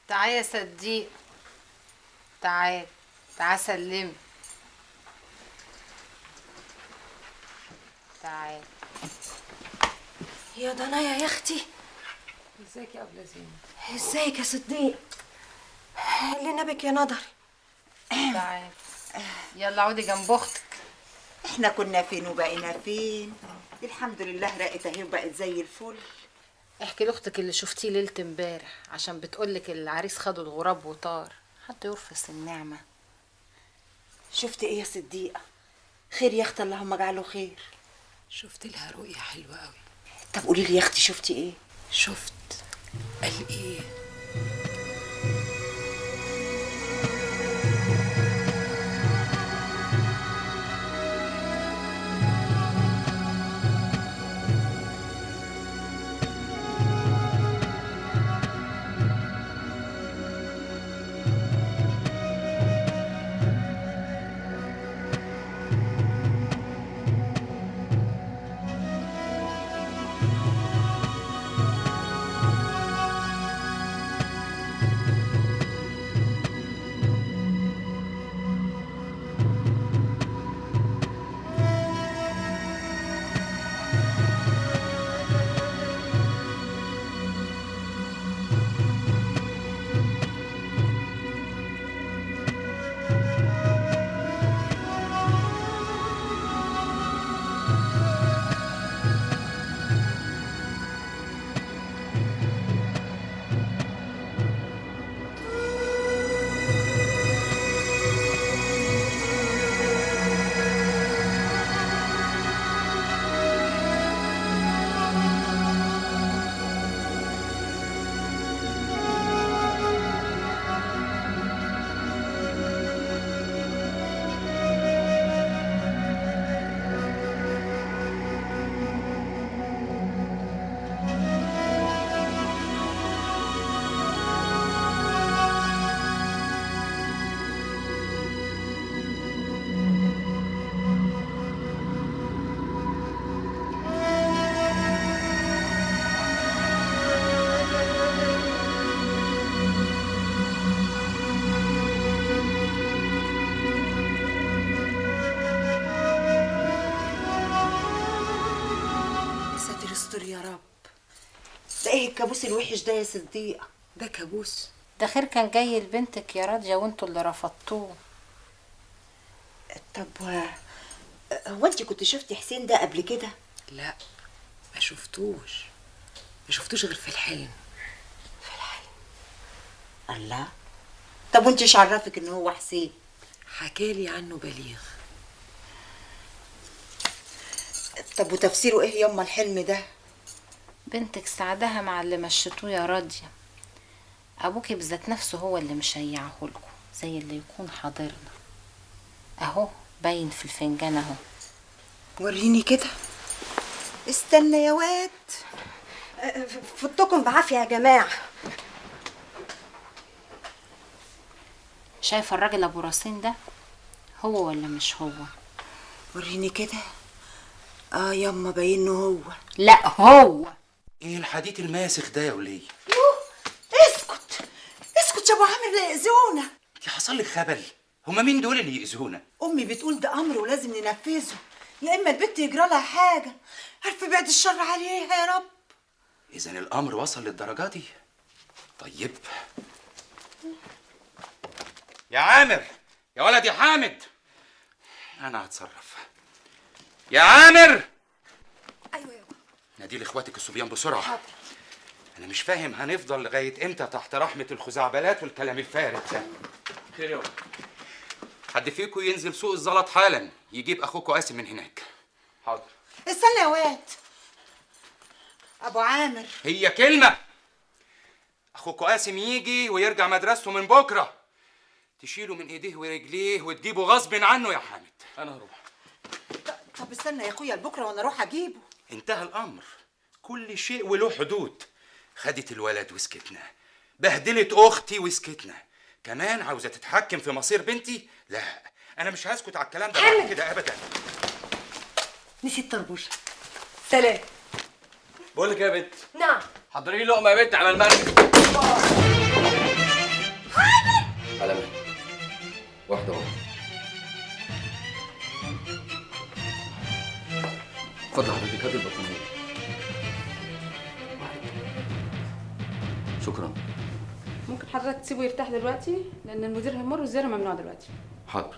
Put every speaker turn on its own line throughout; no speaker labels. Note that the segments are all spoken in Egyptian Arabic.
تعال يا صديق تعال تعال سلم تعال
يا ضنايا يا اختي
ازيك يا ابله زينب
ازيك يا صديق اللي نبك يا نضري
تعال يلا عودي جنب اختك
احنا كنا فين وبقينا فين الحمد لله رقت اهي وبقت زي الفل
احكي لاختك اللي شفتيه ليله امبارح عشان بتقولك العريس خدوا الغراب وطار حد يرفس النعمه
شفت ايه يا صديقه خير يا اختي اللهم اجعله خير
شفت لها رؤية حلوة قوي
طب قولي لي يا اختي شفتي ايه
شفت قال ايه
يا ساتر استر يا رب ده ايه الكابوس الوحش ده يا صديقه
ده كابوس
ده خير كان جاي لبنتك يا راضيه وانتوا اللي رفضتوه
طب و- هو انت كنت شفتي حسين ده قبل كده
لا ما شفتوش ما شفتوش غير في الحلم
الله طب وانت ايش عرفك ان هو حسين
حكالي عنه بليغ
طب وتفسيره ايه يما الحلم ده
بنتك سعدها مع اللي مشيتوه يا راضيه ابوكي بذات نفسه هو اللي مشيعه لكم زي اللي يكون حاضرنا اهو باين في الفنجان اهو
وريني كده استنى يا واد
فضكم بعافيه يا جماعه
شايفه الراجل ابو راسين ده هو ولا مش هو
وريني كده اه يما باينه هو
لا هو
ايه الحديد الماسخ ده يا وليه
اسكت اسكت يا ابو عامر لا يأذونا
انت حصل لك خبل هما مين دول اللي يأذونا
امي بتقول ده امر ولازم ننفذه يا اما البت يجرى لها حاجه عارفه بعد الشر عليها يا رب
اذا الامر وصل للدرجه دي طيب يا عامر يا ولد يا حامد انا هتصرف يا عامر
ايوه يابا
نادي لاخواتك الصبيان بسرعه حاضر انا مش فاهم هنفضل لغايه امتى تحت رحمه الخزعبلات والكلام الفارغ ده خير يابا حد فيكم ينزل سوق الزلط حالا يجيب اخوكوا قاسم من هناك حاضر
استنى يا واد ابو عامر
هي كلمة أخوكوا قاسم يجي ويرجع مدرسته من بكرة تشيله من إيديه ورجليه وتجيبه غصب عنه يا حامد أنا هروح
طب استنى يا اخويا لبكره وانا اروح اجيبه
انتهى الأمر كل شيء وله حدود خدت الولد وسكتنا بهدلت أختي وسكتنا كمان عاوزة تتحكم في مصير بنتي لا أنا مش هسكت على الكلام ده بعد كده أبدا
نسيت طربوشه سلام
بقول لك إيه يا بنت
نعم
حضري لي لقمه يا بنت على المركب على مهلك واحدة واحدة اتفضل حضرتك هات البطانية شكرا
ممكن حضرتك تسيبه يرتاح دلوقتي لان المدير هيمر والزياره ممنوع دلوقتي
حاضر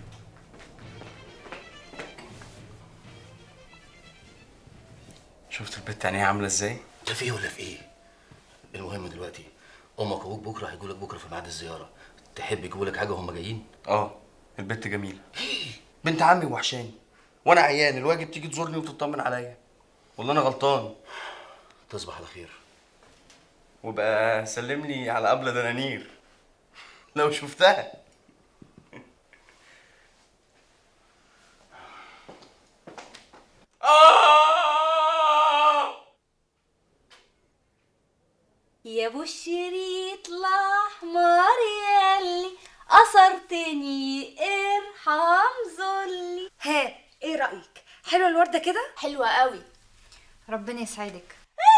شفت البت عينيها عامله ازاي؟
لا في ايه ولا في ايه المهم دلوقتي امك وابوك بكره هيجوا لك بكره في ميعاد الزياره تحب يجيبوا لك حاجه وهم جايين
اه البت جميله بنت عمي وحشاني وانا عيان الواجب تيجي تزورني وتطمن عليا والله انا غلطان
تصبح على خير
وبقى سلم لي على قبله دنانير لو شفتها
يا ابو الشريط الاحمر ياللي قصرتني ارحم ذلي
ها ايه رايك حلوه الورده كده
حلوة قوي
ربنا يسعدك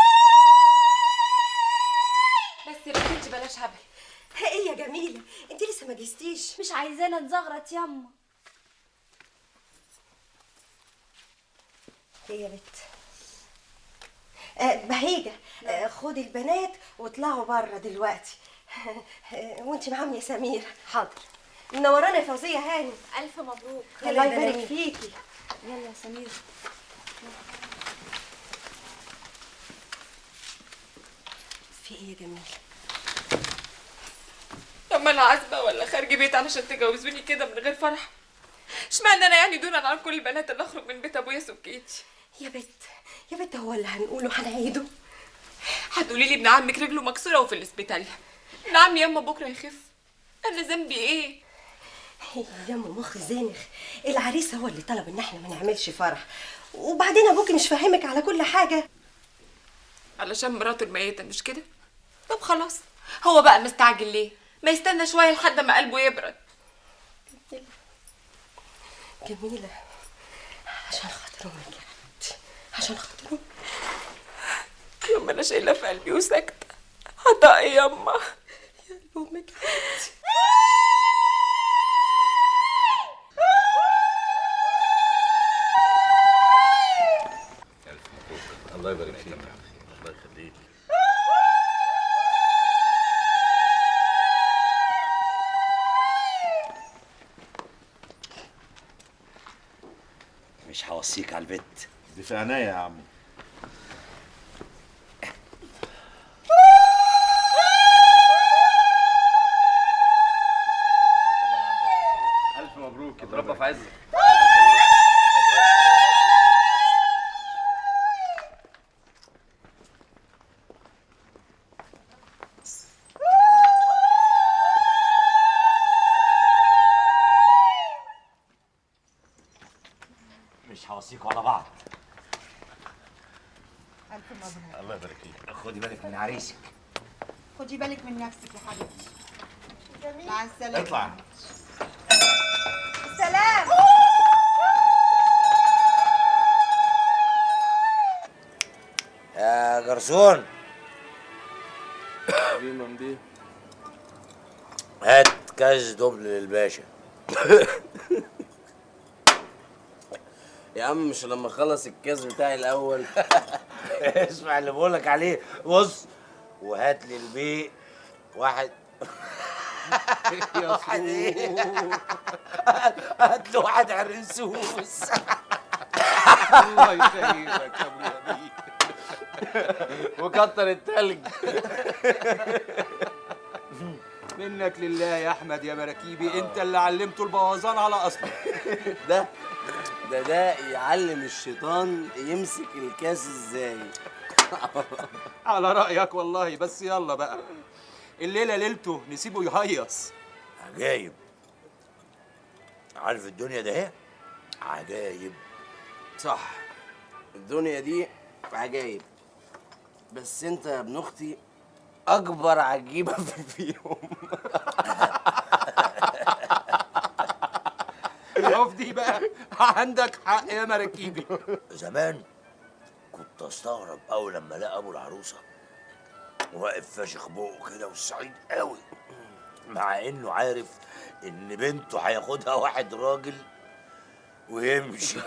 بس يا بنتي بلاش هبل
ها ايه يا جميله انت لسه ما جهزتيش
مش عايزانا نزغرط ياما
ايه يا بت آه بهيجه آه خدي البنات واطلعوا بره دلوقتي آه وانت معاهم يا سمير حاضر منورانا يا فوزيه هاني
الف مبروك
الله يبارك فيكي
يلا يا سمير
في ايه يا جميله
طب انا عازبه ولا خارج بيت علشان تجوزوني كده من غير فرح اشمعنى انا يعني دونا عن كل البنات اللي اخرج من بيت ابويا سكيتي
يا بت يا بت هو اللي هنقوله هنعيده
هتقولي لي ابن عمك رجله مكسوره وفي الاسبيتال ابن عمي ياما بكره يخف انا ذنبي ايه
يا مخ زانخ العريس هو اللي طلب ان احنا ما نعملش فرح وبعدين ابوكي مش فاهمك على كل حاجه
علشان مراته الميته مش كده طب خلاص هو بقى مستعجل ليه ما يستنى شويه لحد ما قلبه يبرد
جميله عشان خاطر امك يا حبيبتي عشان خاطر امك
يوم انا شايله في قلبي وساكته عطائي ياما
يا قلب امك يا حبيبتي
الله يبارك فيك الله يخليك
مش هوصيك على البيت
دي في عينيا يا عم
الف مبروك اتربى في عزك
مش هوصيكوا على بعض
ألف مبروك
الله يبارك فيك
خدي بالك من عريسك
خدي بالك من نفسك يا حبيبتي مع السلامة
اطلع
سلام
يا جرسون هات كاس دبل للباشا
يا عم مش لما اخلص الكاس بتاعي الاول
اسمع اللي بقولك عليه بص وهات لي البيق واحد واحد ايه هات له واحد عرسوس
الله يخليك يا ابو النبي
وكتر التلج
منك لله يا احمد يا مراكيبي انت اللي علمته البوظان على اصله
ده ده ده يعلم الشيطان يمسك الكاس ازاي
على رايك والله بس يلا بقى الليله ليلته نسيبه يهيص
عجايب عارف الدنيا ده ايه عجايب
صح الدنيا دي عجايب بس انت يا ابن اختي اكبر عجيبه في فيهم
اهو في دي بقى عندك حق يا مراكيبي
زمان كنت استغرب قوي لما الاقي ابو العروسه واقف فاشخ بقه كده والسعيد قوي
مع انه عارف ان بنته هياخدها واحد راجل ويمشي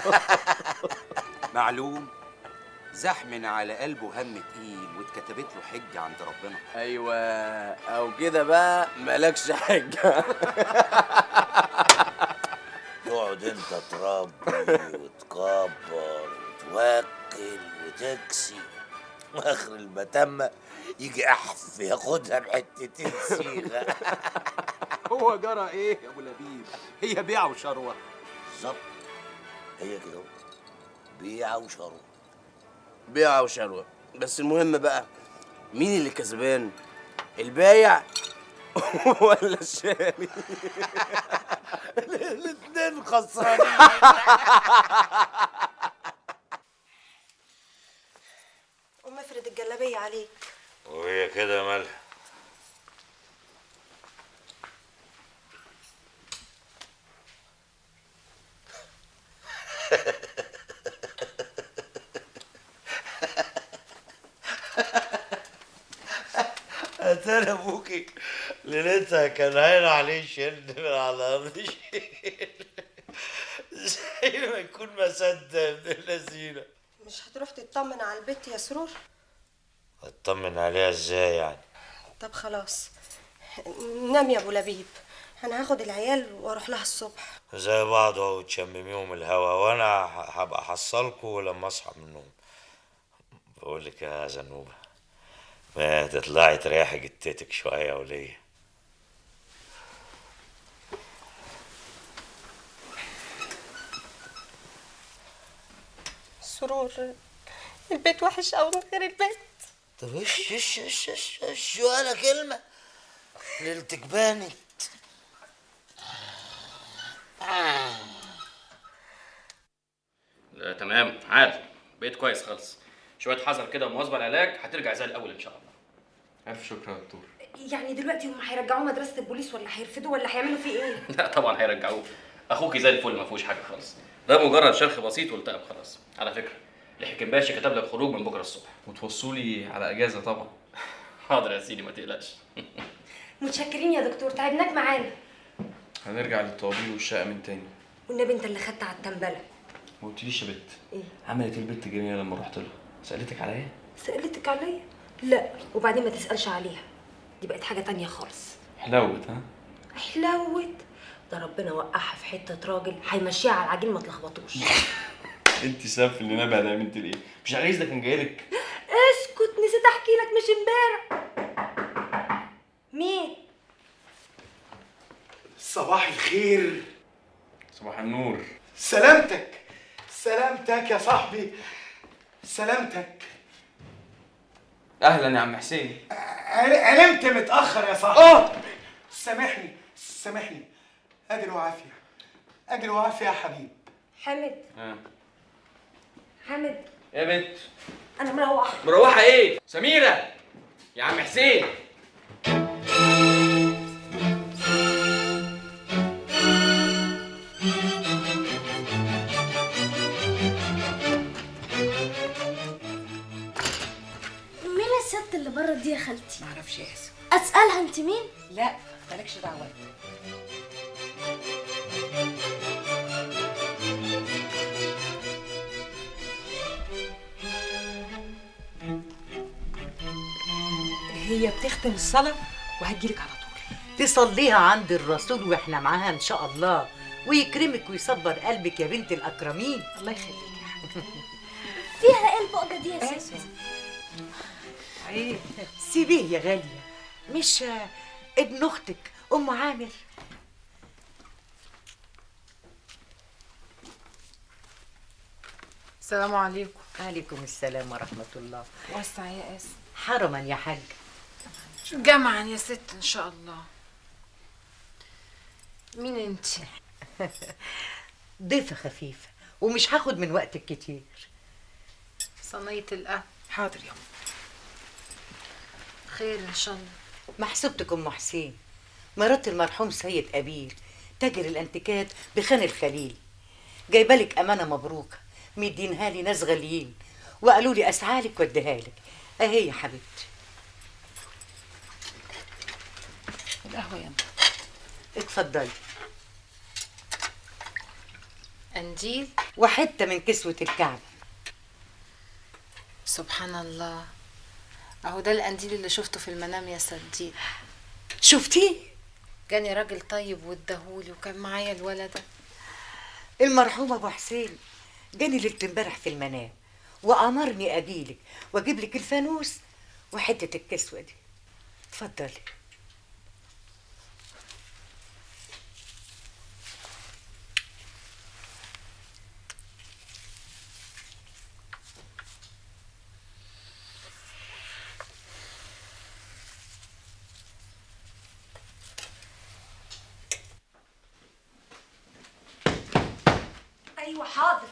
معلوم زحمن على قلبه هم تقيل واتكتبت له حجة عند ربنا
ايوه او كده بقى مالكش حاجه
تقعد انت تربي وتكبر وتوكل وتكسي واخر المتمة يجي احف ياخدها بحتتين صيغه
هو جرى ايه يا ابو لبيب هي بيع وشروه
بالظبط هي كده اهو. بيعه وشروه
بيعه وشروه بس المهم بقى مين اللي كسبان البايع ولا الشاري
الاثنين خسرانين
قوم افرد الجلابيه عليك
وهي كده مالها اتاري ابوكي ليلتها كان هين عليه شد من على الارض شيل. زي ما يكون ما صدق ابن اللذينه
مش هتروح تطمن على البيت يا سرور
اطمن عليها ازاي يعني
طب خلاص نام يا ابو لبيب انا هاخد العيال واروح لها الصبح
زي بعض اهو تشمميهم الهوا وانا ه- هبقى احصلكوا لما اصحى من النوم بقول لك يا زنوبه ما تطلعي تريحي جتتك شويه وليه
سرور البيت وحش قوي من غير البيت
طب ايش ايش ايش ايش ايش ولا كلمه ليلتك بانت
لا تمام عادي بقيت كويس خالص شويه حذر كده ومواظبه العلاج هترجع زي الاول ان شاء الله
الف شكر يا دكتور
يعني دلوقتي هم هيرجعوه مدرسه البوليس ولا هيرفدوه ولا هيعملوا فيه ايه
لا طبعا هيرجعوه اخوكي زي الفل ما فيهوش حاجه خالص ده مجرد شرخ بسيط والتئم خلاص على فكره الحكيم باشا كتب لك خروج من بكره الصبح
وتوصوا لي على اجازه طبعا
حاضر يا سيدي ما تقلقش
متشكرين يا دكتور تعبناك معانا
هنرجع للطوابير والشقه من تاني
والنبي انت اللي خدت على التنبله
ما قلتليش يا بت
ايه
عملت ايه البت جميله لما رحت لها سالتك عليا
سألتك عليا لا وبعدين ما تسألش عليها دي بقت حاجة تانية خالص
حلوت ها
حلوت ده ربنا وقعها في حتة راجل هيمشيها على العجين ما تلخبطوش
انت سبب في اللي نبع ده يا بنت الايه مش العريس ده كان جاي لك
اسكت نسيت احكي لك مش امبارح مين
صباح الخير
صباح النور
سلامتك سلامتك يا صاحبي سلامتك
اهلا يا عم حسين
عل- علمت متأخر يا صاحبي اه سامحني سامحني أجل وعافية أجل وعافية يا حبيب
حامد
ها
حامد
يا بت
انا مروحة
مروحه ايه سميره يا عم حسين
مين الست اللي بره دي يا خالتي
معرفش يا اسم
اسالها انت مين
لا مالكش دعوه
هي بتختم الصلاة وهتجيلك على طول
تصليها عند الرسول واحنا معاها ان شاء الله ويكرمك ويصبر قلبك يا بنت الاكرمين
الله يخليك
فيها ايه البقجه دي يا ست
ايه سيبيه يا غاليه مش آه، ابن اختك ام عامر
السلام عليكم
عليكم السلام ورحمه الله
وسع يا اسم
حرما يا حاج
جمعا يا ست ان شاء الله مين انت
ضيفه خفيفه ومش هاخد من وقتك كتير
صينيه القهوه
حاضر يا
خير ان شاء الله
محسوبتك ام حسين مرات المرحوم سيد ابيل تاجر الانتيكات بخان الخليل جايبه لك امانه مبروكه مدينها لي ناس غاليين وقالوا لي اسعالك واديها لك اهي يا حبيبتي
القهوة يلا
اتفضلي
قنديل
وحته من كسوه الكعب
سبحان الله اهو ده القنديل اللي شفته في المنام يا صديق
شفتيه
جاني راجل طيب واداهولي وكان معايا الولد ده
المرحوم ابو حسين جاني ليله امبارح في المنام وامرني اجيلك واجيب لك الفانوس وحته الكسوه دي اتفضلي
ايوه حاضر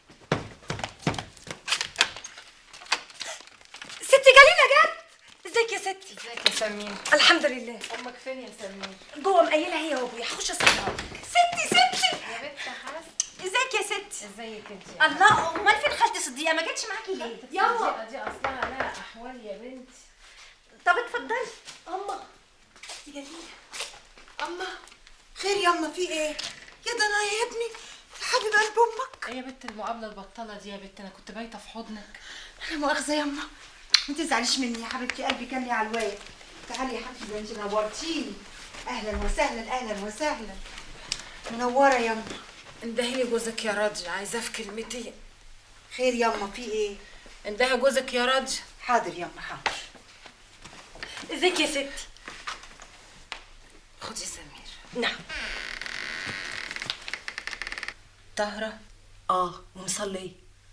ستي جليلة جت ازيك يا ستي
ازيك يا سمين
الحمد لله
امك فين يا سمين
جوه مقيلة هي وابويا هخش اصحى ستي ستي
يا بنت حسن
ازيك يا ستي
ازيك انت
الله امال فين خالتي صديقه ما جتش معاكي ليه
يلا دي اصلها لها احوال يا بنتي
طب اتفضلي اما ستي جليلة
اما خير ياما في ايه يا ده انا يا ابني يا حبيب قلب امك
ايه يا بنت المقابله البطاله دي يا بنت انا كنت بايته في حضنك
لا مؤاخذه ياما ما تزعليش مني يا حبيبتي قلبي كان لي على الوايد تعالي يا حبيبتي انت نورتيني اهلا وسهلا اهلا وسهلا منوره ياما
اندهي جوزك يا راجل عايزاه في كلمتين
خير ياما في ايه
اندهي جوزك يا راجل
حاضر ياما حاضر
ازيك يا ستي
خدي سمير
نعم
طاهره
اه ومصليه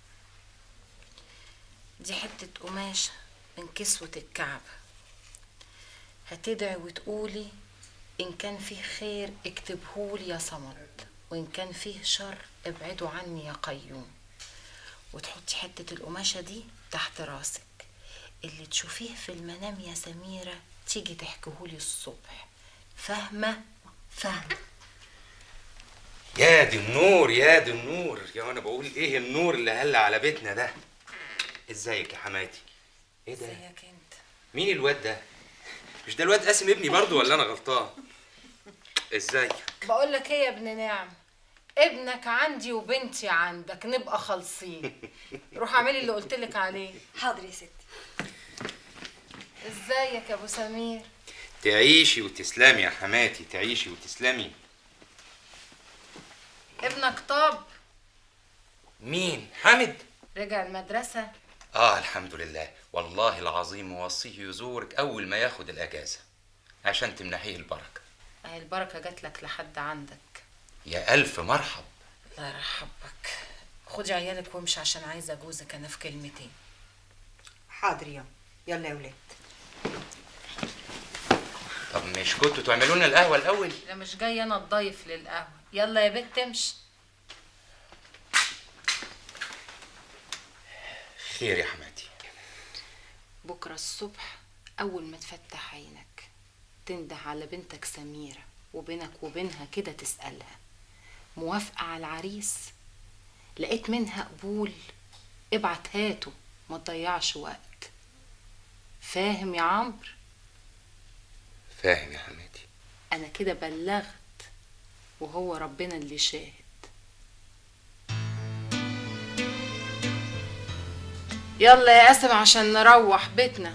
دي حته قماشه من كسوه الكعب هتدعي وتقولي ان كان فيه خير اكتبهولي يا صمد وان كان فيه شر ابعدوا عني يا قيوم وتحطي حته القماشه دي تحت راسك اللي تشوفيه في المنام يا سميره تيجي تحكيهولي الصبح فاهمه
فاهمه
يا دي النور يا دي النور يا انا بقول ايه النور اللي هل على بيتنا ده ازيك يا حماتي ايه ده
ازيك انت
مين الواد ده مش ده الواد قاسم ابني برضو ولا انا غلطان ازيك
بقول لك ايه يا ابن نعم ابنك عندي وبنتي عندك نبقى خالصين روح اعملي اللي قلت لك عليه
حاضر يا ستي
ازيك يا ابو سمير
تعيشي وتسلمي يا حماتي تعيشي وتسلمي
ابنك طاب
مين حامد
رجع المدرسه
اه الحمد لله والله العظيم موصيه يزورك اول ما ياخد الاجازه عشان تمنحيه البركه
اهي البركه جات لك لحد عندك
يا الف مرحب
الله يرحبك خدي عيالك وامشي عشان عايزه جوزك انا في كلمتين
حاضر ياما يلا يا ولاد
طب مش كنتوا تعملوا لنا القهوه الاول
لا مش جاي انا الضيف للقهوه يلا يا بنت امشي
خير يا حماتي
بكره الصبح اول ما تفتح عينك تنده على بنتك سميره وبينك وبينها كده تسالها موافقه على العريس لقيت منها قبول ابعت هاته ما تضيعش وقت فاهم يا عمرو
فاهم يا حماتي
انا كده بلغت وهو ربنا اللي شاهد يلا يا قاسم عشان نروح بيتنا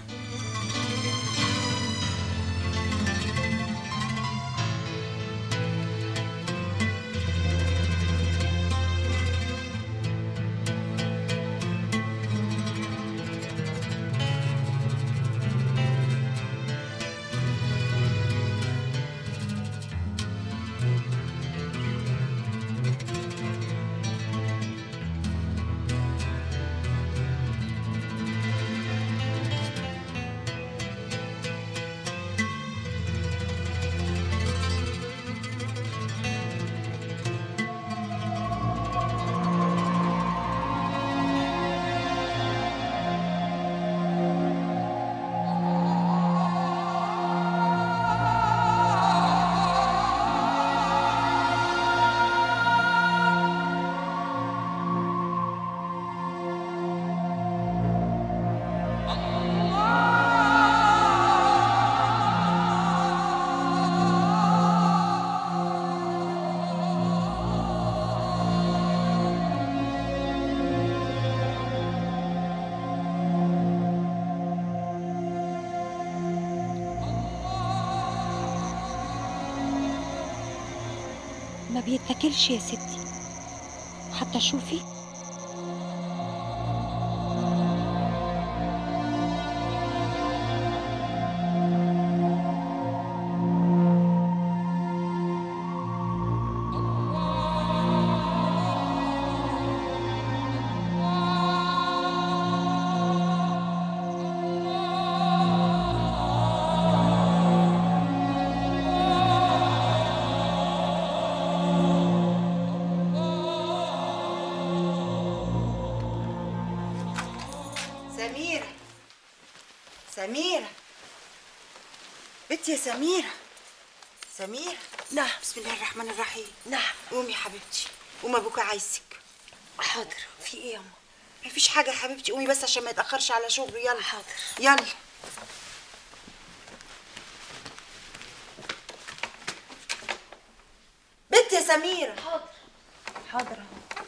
ما بيتاكلش يا ستي حتى شوفي
سميرة سميرة بنتي يا سميرة سميرة نعم بسم الله الرحمن الرحيم نعم قومي يا حبيبتي قومي ابوك عايزك حاضر في ايه يا ماما مفيش حاجة يا حبيبتي قومي بس عشان ما يتأخرش على شغله يلا حاضر يلا بنتي يا سميرة حاضر حاضر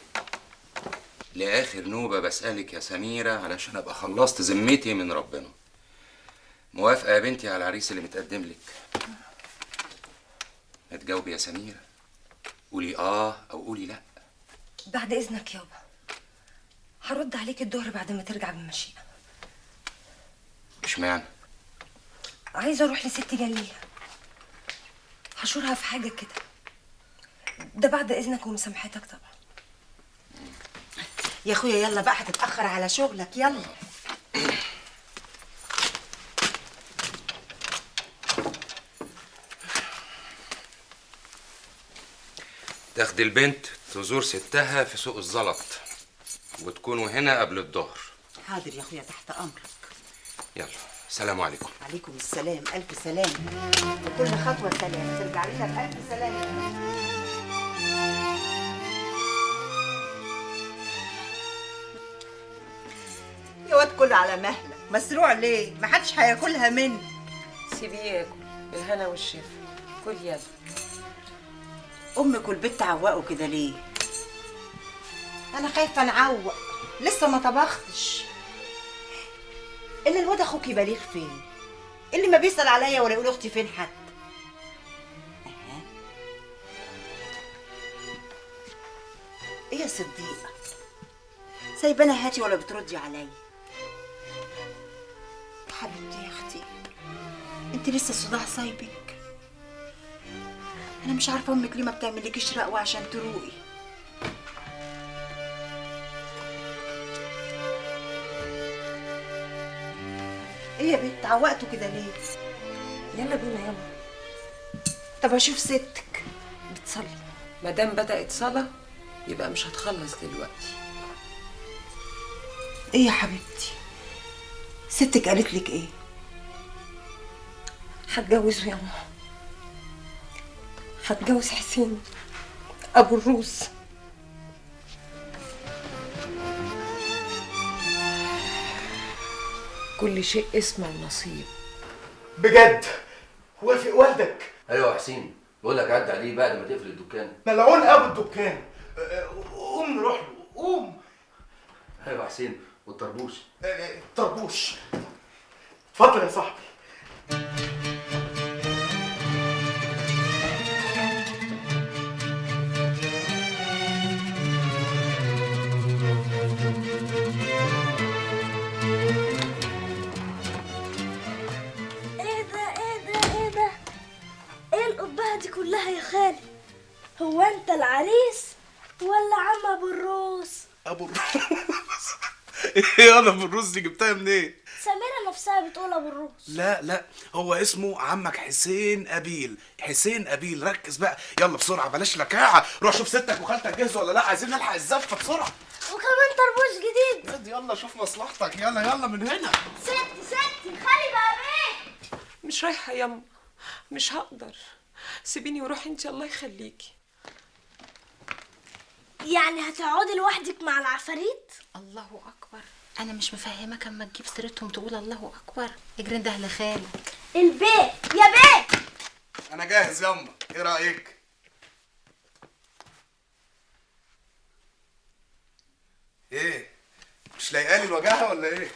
لآخر نوبة بسألك يا سميرة علشان أبقى خلصت ذمتي من ربنا موافقة يا بنتي على العريس اللي متقدم لك ما تجاوبي يا سميرة قولي آه أو قولي لأ
بعد اذنك يابا هرد عليك الظهر بعد ما ترجع بالمشيئة
اشمعنى
عايزة اروح لست جلية هشورها في حاجة كده ده بعد اذنك ومسامحتك طبعا
يا اخويا يلا بقى هتتأخر على شغلك يلا
تاخدي البنت تزور ستها في سوق الزلط وتكونوا هنا قبل الظهر
حاضر يا اخويا تحت امرك
يلا سلام عليكم
عليكم السلام الف سلام وكل خطوه سلام ترجع لنا بالف سلام يا واد كل على مهلك مسروع ليه ما حدش هياكلها مني
سيبيه ياكل بالهنا والشفا كل يلا
امك والبت عوقوا كده ليه انا خايفه نعوق لسه ما طبختش اللي الواد اخوك بليغ فين اللي ما بيسال عليا ولا يقول اختي فين حتى أها. ايه يا صديقه سايبانا هاتي ولا بتردي عليا حبيبتي يا اختي انت لسه الصداع سايبك انا مش عارفه امك ليه ما بتعملكيش رقوه عشان تروقي ايه يا بنت عوقتوا كده ليه
يلا بينا يلا
طب اشوف ستك
بتصلي ما دام بدأت صلاة يبقى مش هتخلص دلوقتي
ايه يا حبيبتي ستك قالت لك ايه
هتجوزه يا ماما هتجوز حسين ابو الروس
كل شيء اسمه ونصيب
بجد وافق والدك
ايوه يا حسين بقول لك عدى عليه بعد ما تقفل الدكان
ملعون ابو الدكان أه، أه، قوم نروح له قوم
ايوه يا حسين والطربوش
أه، طربوش اتفضل يا صاحبي
ايه ده ايه ده ايه ده ايه القبعة دي كلها يا خالي هو انت العريس ولا عم ابو الروس
ابو الروس ايه انا ابو الروس دي جبتها منين؟
سميرة نفسها بتقول ابو الروس
لا لا هو اسمه عمك حسين ابيل حسين ابيل ركز بقى يلا بسرعه بلاش لكاعه روح شوف ستك وخالتك جهزوا ولا لا عايزين نلحق الزفه بسرعه
وكمان طربوش جديد
يلا شوف مصلحتك يلا يلا من هنا
ستي ستي خالي بقى بيه
مش رايحة يما مش هقدر سيبيني وروحي انت الله يخليكي
يعني هتقعدي لوحدك مع العفاريت
الله اكبر انا مش مفهمك اما تجيب سيرتهم تقول الله اكبر اجري ده لخالك
البيه يا بيه
انا جاهز يما ايه رايك ايه مش لايقالي الوجاهه ولا ايه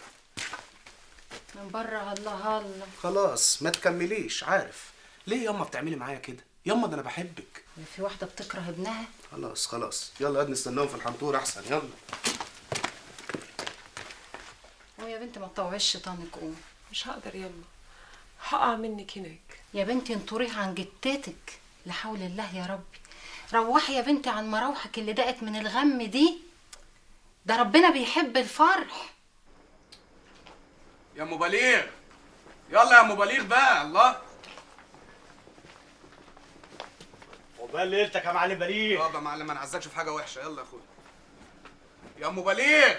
من بره الله الله
خلاص ما تكمليش عارف ليه ياما بتعملي معايا كده يما ده انا بحبك
في واحده بتكره ابنها
خلاص خلاص يلا قد نستناهم في الحنطور احسن يلا
قوم يا بنتي ما تطوعيش شيطانك قوم
مش هقدر يما هقع منك هناك
يا بنتي انطريه عن جتتك لا حول الله يا ربي روحي يا بنتي عن مراوحك اللي دقت من الغم دي ده ربنا بيحب الفرح
يا ام بليغ يلا يا ام بليغ بقى الله
عقبال ليلتك يا معلم بليغ
يابا يا معلم انا عايزك اشوف حاجه وحشه يلا يا اخويا يا ام بليغ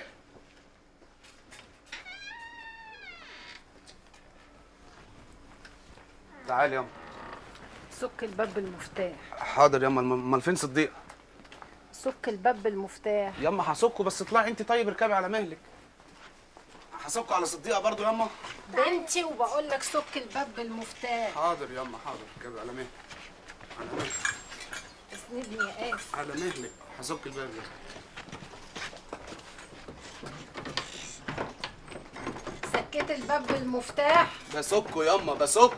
تعالي ياما
سك الباب بالمفتاح
حاضر ياما امال فين صديق
سك الباب بالمفتاح
ياما هسكه بس اطلعي انت طيب اركبي على مهلك هسكه على صديقه برضو ياما
بنتي وبقول لك سك الباب بالمفتاح
حاضر ياما حاضر اركبي على مهلك على مهلك
اسندني يا اسف
على مهلك هسك الباب ده
سكيت الباب بالمفتاح
بسكه ياما بسكه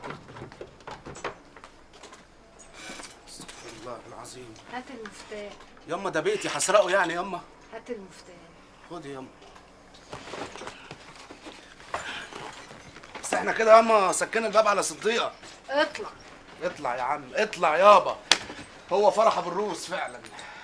استغفر الله العظيم
هات المفتاح
ياما ده بيتي هسرقه يعني ياما
هات المفتاح
خدي ياما بس احنا كده ياما سكينا الباب على صديقه
اطلع
اطلع يا عم اطلع يابا هو فرح ابو الروس فعلا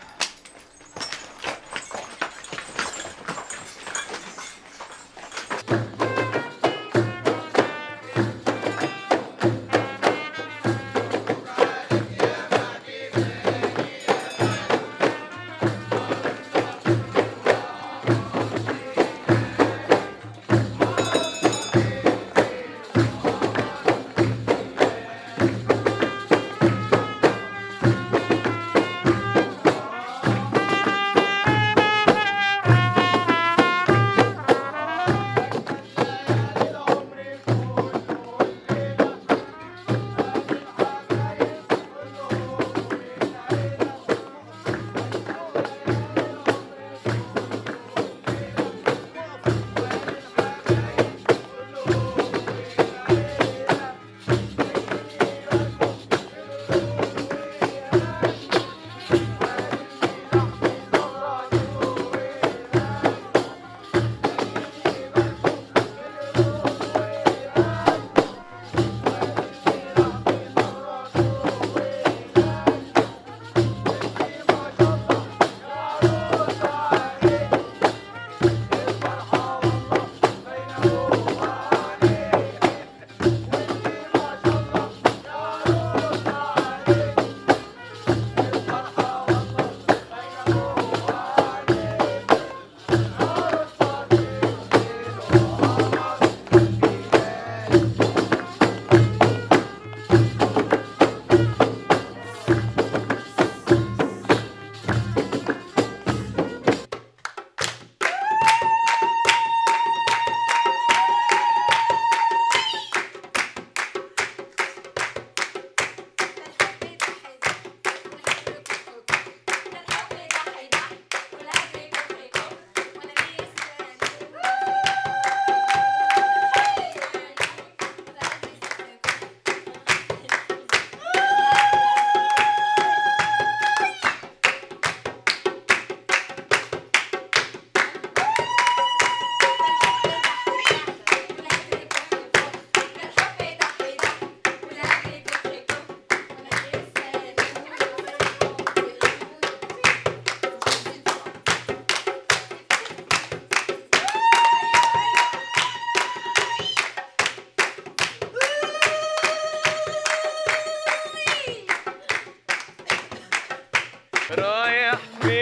رايح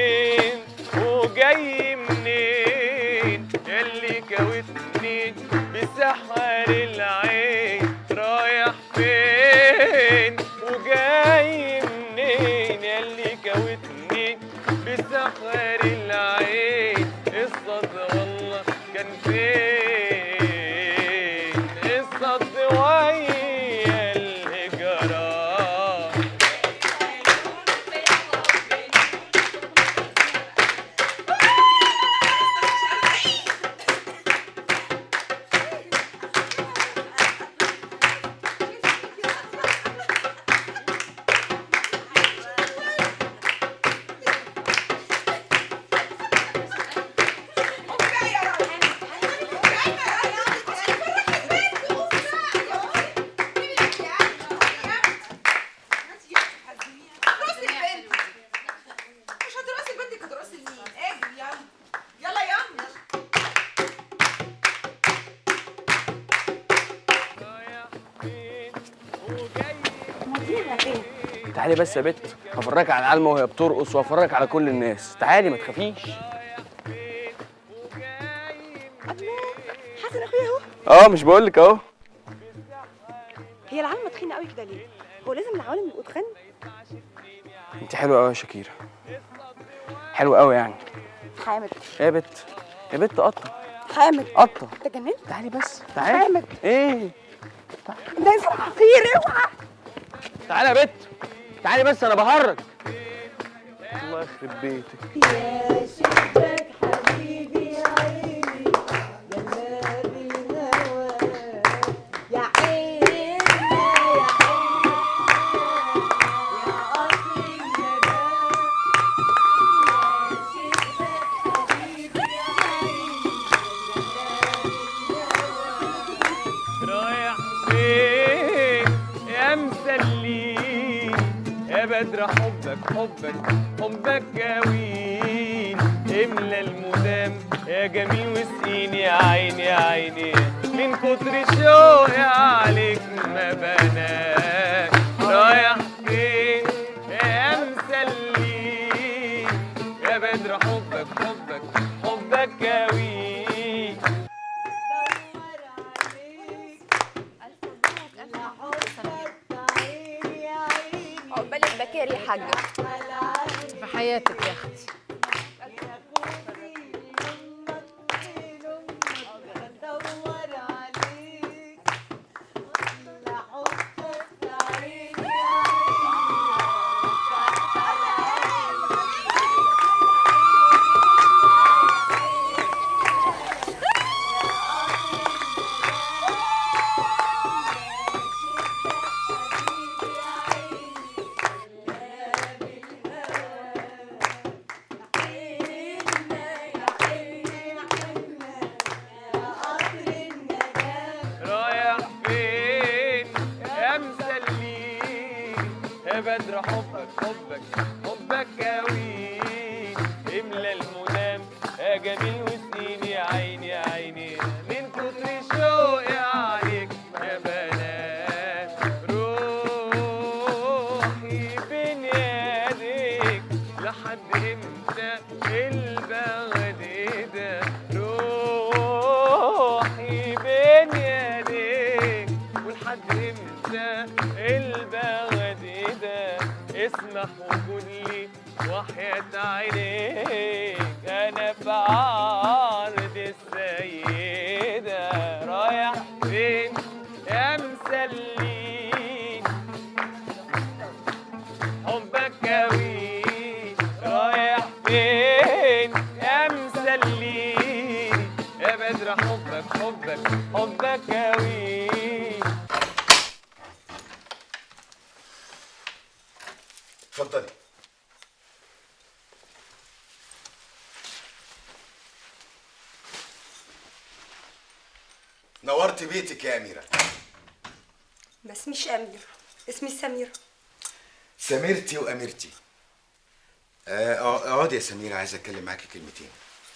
فين وجاي منين ياللي كوتني بسحر العين رايح فين وجاي منين ياللي كوتني بسحر العين الصد والله كان فين الصد ويا الهجران
مودينا فين
تعالي بس يا بت هفرجك على العلمة وهي بترقص وهفرجك على كل الناس تعالي ما تخافيش
حسن اخويا اهو
اه مش بقول لك اهو
هي العلمة تخينة قوي كده ليه هو لازم العوالم يبقوا تخن
انت حلوه قوي يا شكيرة حلوه قوي يعني
حامد
ايه يا بت يا بت قطه
حامد
قطه
انت جننت
تعالي بس تعالي
حامد
ايه
ده اسم حقير اوعى
تعالي يا بت تعالي بس انا بهرج الله يخرب بيتك
يا شباك حبيبي يا عيني جلاب الهوى يا عيني يا عيني يا قصر الندى يا شباك حبيبي يا عيني
رايح فين يا مسلين يا بدر حبك حبك حبك كوين املى المدام يا جميل وسقيني يا عيني يا عيني من كتر شوقي عليك ما بنام رايح فين يا مسلين يا بدر حبك حبك حبك كوين
عقبالك بكاري يا حاجة
في حياتك يا اختي
رايح فين يا مسلين يا بدر حبك حبك حبك كوين املى المنام يا جميل وسنين يا عيني يا عيني من كتر شوقي عليك يا بنات روحي بين يديك لحد امتى البغد ده روحي بين يديك ولحد امتى البغد ده اسمح وجود لي وحياة عينيك انا في عرض السيدة رايح فين يا مسلين حبك كوين رايح فين يا مسلين يا بدر حبك حبك حبك كوين
اتفضلي نورت بيتك يا أميرة
ما اسميش أمير اسمي سميرة
سميرتي وأميرتي آه، اق- اقعدي يا سميرة عايز أتكلم معاكي كلمتين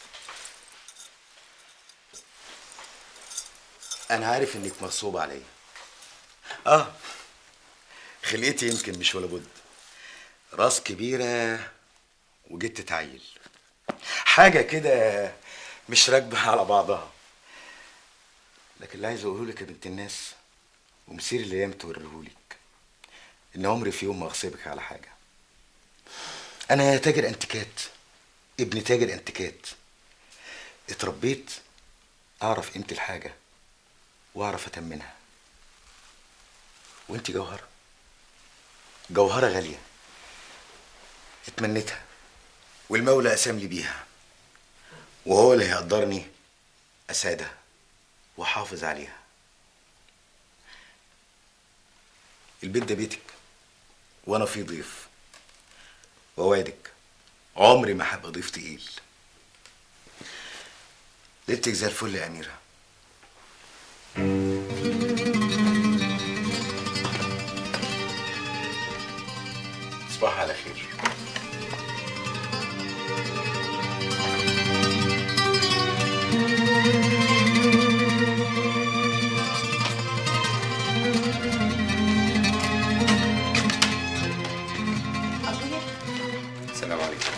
أنا عارف إنك مغصوبة عليا آه خلقتي يمكن مش ولا بد راس كبيرة وجيت تتعيل حاجة كده مش راكبة على بعضها لكن اللي عايز أقوله لك يا بنت الناس ومسير الأيام توريهولك إن عمري في يوم ما أغصبك على حاجة أنا تاجر أنتيكات ابن تاجر أنتيكات اتربيت أعرف قيمة الحاجة وأعرف أتمنها وأنت جوهرة جوهرة غالية اتمنيتها والمولى قسم لي بيها وهو اللي هيقدرني أسعدها وأحافظ عليها البيت ده بيتك وأنا فيه ضيف وأوعدك عمري ما هبقى ضيف تقيل ليلتك زي الفل يا أميرة صباح على خير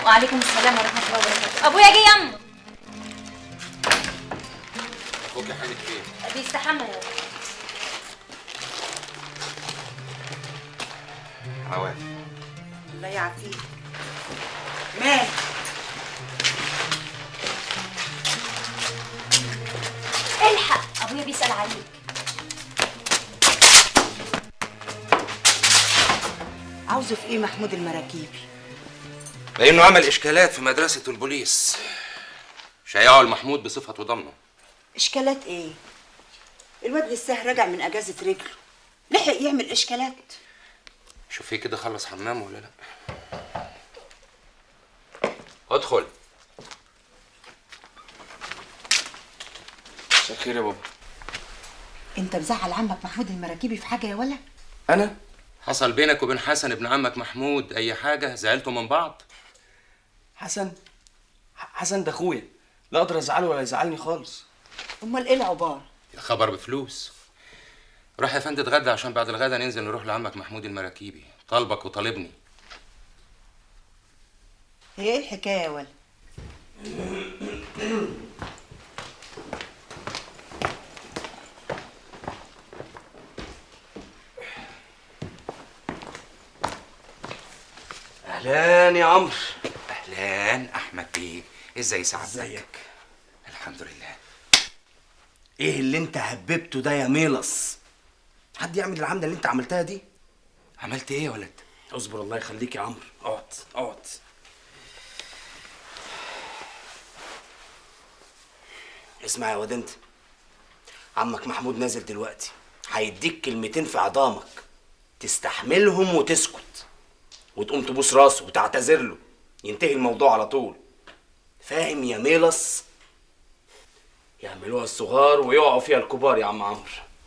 وعليكم السلام ورحمه الله وبركاته ابويا جه يما
اخوك حالك فين
بيستحمى يا
عواف
الله يعافيك مال
الحق ابويا بيسال عليك
عاوزه في ايه محمود المراكيبي
لانه عمل اشكالات في مدرسه البوليس شيعوا المحمود بصفته ضمنه
اشكالات ايه الواد لسه راجع من اجازه رجله لحق يعمل اشكالات
شوفيه كده خلص حمامه ولا لا ادخل
مساء الخير يا بابا
انت مزعل عمك محمود المراكيبي في حاجه يا ولا
انا
حصل بينك وبين حسن ابن عمك محمود اي حاجه زعلتوا من بعض
حسن ح- حسن ده اخويا لا اقدر ازعله ولا يزعلني خالص
امال ايه العباره
الخبر بفلوس روح يا فندم اتغدى عشان بعد الغدا ننزل نروح لعمك محمود المراكيبي طالبك وطالبني
هي ايه الحكايه يا ولا
اهلا يا عمرو
اهلا احمد بيه ازاي سعادتك
ازيك
الحمد لله
ايه اللي انت هببته ده يا ميلص حد يعمل العمله اللي انت عملتها دي
عملت ايه يا ولد
اصبر الله يخليك يا عمرو اقعد اقعد اسمع يا واد انت عمك محمود نازل دلوقتي هيديك كلمتين في عظامك تستحملهم وتسكت وتقوم تبوس راسه وتعتذر له ينتهي الموضوع على طول فاهم يا ميلص يعملوها الصغار ويقعوا فيها الكبار يا عم عمرو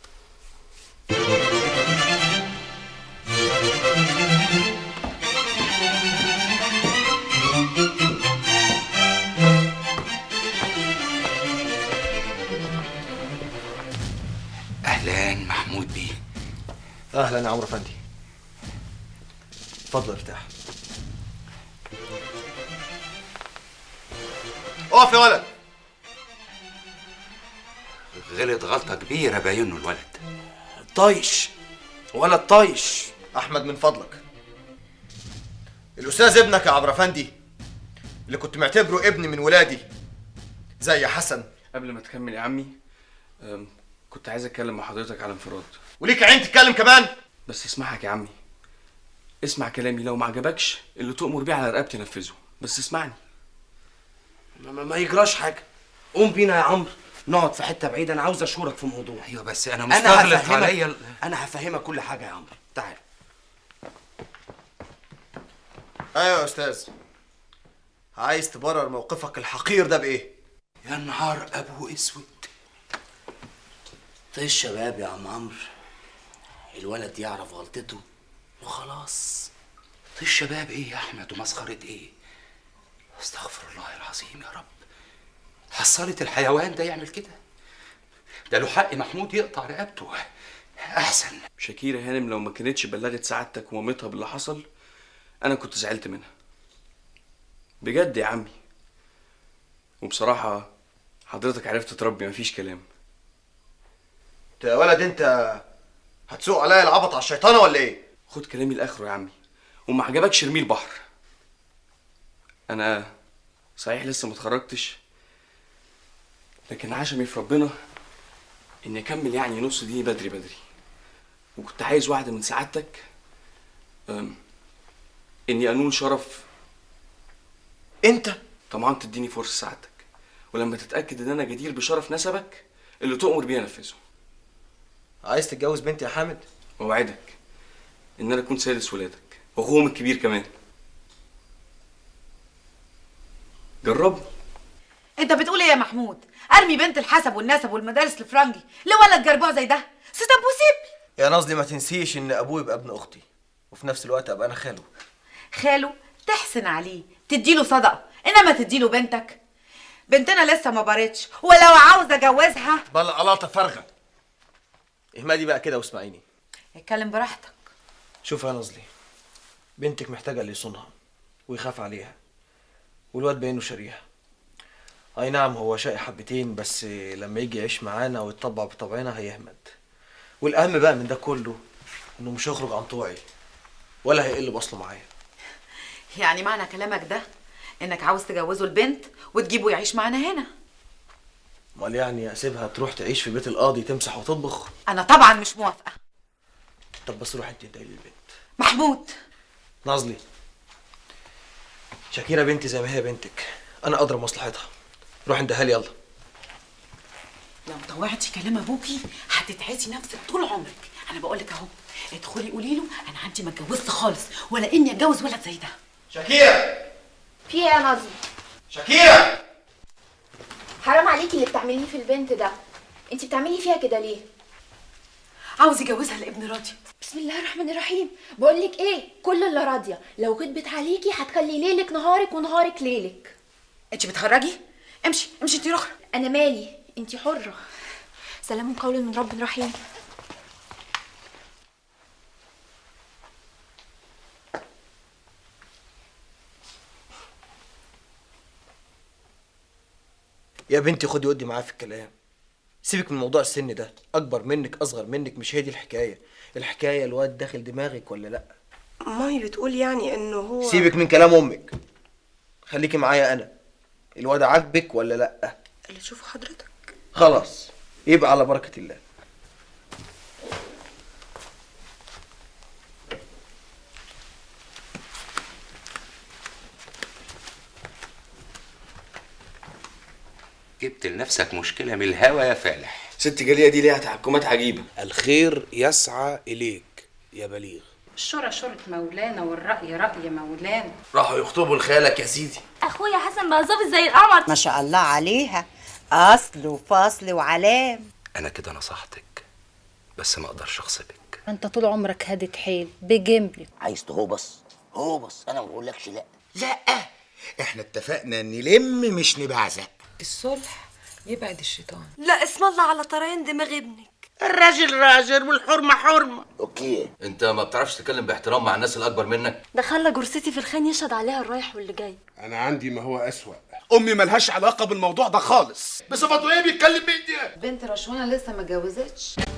اهلا محمود بيه
اهلا يا عمرو فندي اتفضل ارتاح اقف يا ولد
غلط غلطه كبيره باينه الولد
طايش ولد طايش
احمد من فضلك الاستاذ ابنك يا عمرو افندي اللي كنت معتبره ابن من ولادي زي حسن
قبل ما تكمل يا عمي أم، كنت عايز اتكلم مع حضرتك على انفراد
وليك عين تتكلم كمان
بس اسمعك يا عمي اسمع كلامي لو ما عجبكش اللي تؤمر بيه على رقبتي نفذه بس اسمعني
ما, ما- ما يجراش حاجه قوم بينا يا عمرو نقعد في حته بعيده انا عاوز اشورك في موضوع
ايوه بس انا مستغلط
هفهمك-
عليا ال-
انا هفهمك كل حاجه يا عمرو تعال
ايوه يا استاذ عايز تبرر موقفك الحقير ده بايه
يا نهار ابو اسود
طيب الشباب يا عم عمرو الولد يعرف غلطته وخلاص
طيب الشباب ايه يا احمد ومسخره ايه استغفر الله العظيم يا رب حصلت الحيوان ده يعمل كده ده له حق محمود يقطع رقبته احسن
شاكيرة هانم لو ما كانتش بلغت سعادتك ومامتها باللي حصل انا كنت زعلت منها بجد يا عمي وبصراحة حضرتك عرفت تربي مفيش كلام
انت يا ولد انت هتسوق عليا العبط على الشيطانه ولا ايه
خد كلامي لاخره يا عمي وما عجبكش ارميه البحر انا صحيح لسه ما اتخرجتش لكن عشمي في ربنا اني اكمل يعني نص دي بدري بدري وكنت عايز واحده من سعادتك أم، اني انول شرف
انت
طبعا تديني فرصه سعادتك ولما تتاكد ان انا جدير بشرف نسبك اللي تؤمر بيه انفذه
عايز تتجوز بنتي يا حامد
اوعدك ان انا اكون سادس ولادك واخوهم الكبير كمان جربني
انت بتقول ايه يا محمود ارمي بنت الحسب والنسب والمدارس الفرنجي لولد جربوع زي ده سي طب وسيب
يا نازلي ما تنسيش ان ابوي يبقى ابن اختي وفي نفس الوقت ابقى انا خاله
خاله تحسن عليه تديله صدقه انما تديله بنتك بنتنا لسه ما بارتش ولو عاوز اجوزها
بلا قلاطه فارغه اهمدي بقى كده واسمعيني
اتكلم براحتك
شوف يا نازلي بنتك محتاجه اللي يصونها ويخاف عليها والواد باينه شريحة اي نعم هو شقي حبتين بس لما يجي يعيش معانا ويتطبع بطبعنا هيهمد والاهم بقى من ده كله انه مش هيخرج عن طوعي ولا هيقل بصله معايا
يعني معنى كلامك ده انك عاوز تجوزه البنت وتجيبه يعيش معانا هنا
امال يعني اسيبها تروح تعيش في بيت القاضي تمسح وتطبخ
انا طبعا مش موافقه
طب بس روح انت ادعي للبنت
محمود
نازلي شاكيرة بنتي زي ما هي بنتك انا ادرى مصلحتها روح عندها لي يلا
لو طوعتي كلام ابوكي هتتعسي نفسك طول عمرك انا بقول لك اهو ادخلي قولي له انا عندي ما اتجوزت خالص ولا اني اتجوز ولد زي ده
شاكيرة
في ايه يا ناظم
شاكيرة
حرام عليكي اللي بتعمليه في البنت ده انت بتعملي فيها كده ليه
عاوز يجوزها لابن راضي
بسم الله الرحمن الرحيم بقول لك ايه كل اللي راضيه لو غضبت عليكي هتخلي ليلك نهارك ونهارك ليلك
انت بتهرجي امشي امشي انت رخرة
انا مالي انت حره سلام قول من رب رحيم
يا بنتي خدي ودي معاه في الكلام سيبك من موضوع السن ده اكبر منك اصغر منك مش هي دي الحكايه الحكايه الواد داخل دماغك ولا لا
مامي بتقول يعني انه هو
سيبك من كلام امك خليكي معايا انا الواد عاجبك ولا لا
اللي تشوفه حضرتك
خلاص يبقى على بركه الله
جبت لنفسك مشكلة من الهوا يا فالح
ست جالية دي ليها تحكمات عجيبة
الخير يسعى إليك يا بليغ
الشورى شورة مولانا والرأي رأي مولانا
راحوا يخطبوا لخالك يا سيدي
اخويا حسن بقى ظابط زي القمر
ما شاء الله عليها اصل وفصل وعلام
أنا كده نصحتك بس ما أقدرش أغصبك
انت طول عمرك هادك حيل بجملك
عايز تهوبص هوبص انا ما بقولكش لا
لا احنا اتفقنا نلم مش نبعزق
الصلح يبعد الشيطان
لا اسم الله على طريان دماغ ابنك
الراجل راجل والحرمه حرمه اوكي انت ما بتعرفش تتكلم باحترام مع الناس الاكبر منك
ده خلى جرستي في الخان يشهد عليها الرايح واللي جاي
أنا عندي ما هو أسوأ أمي ملهاش علاقة بالموضوع ده خالص
بصفته ايه بيتكلم بإيديها
بنت رشوانة لسه ما اتجوزتش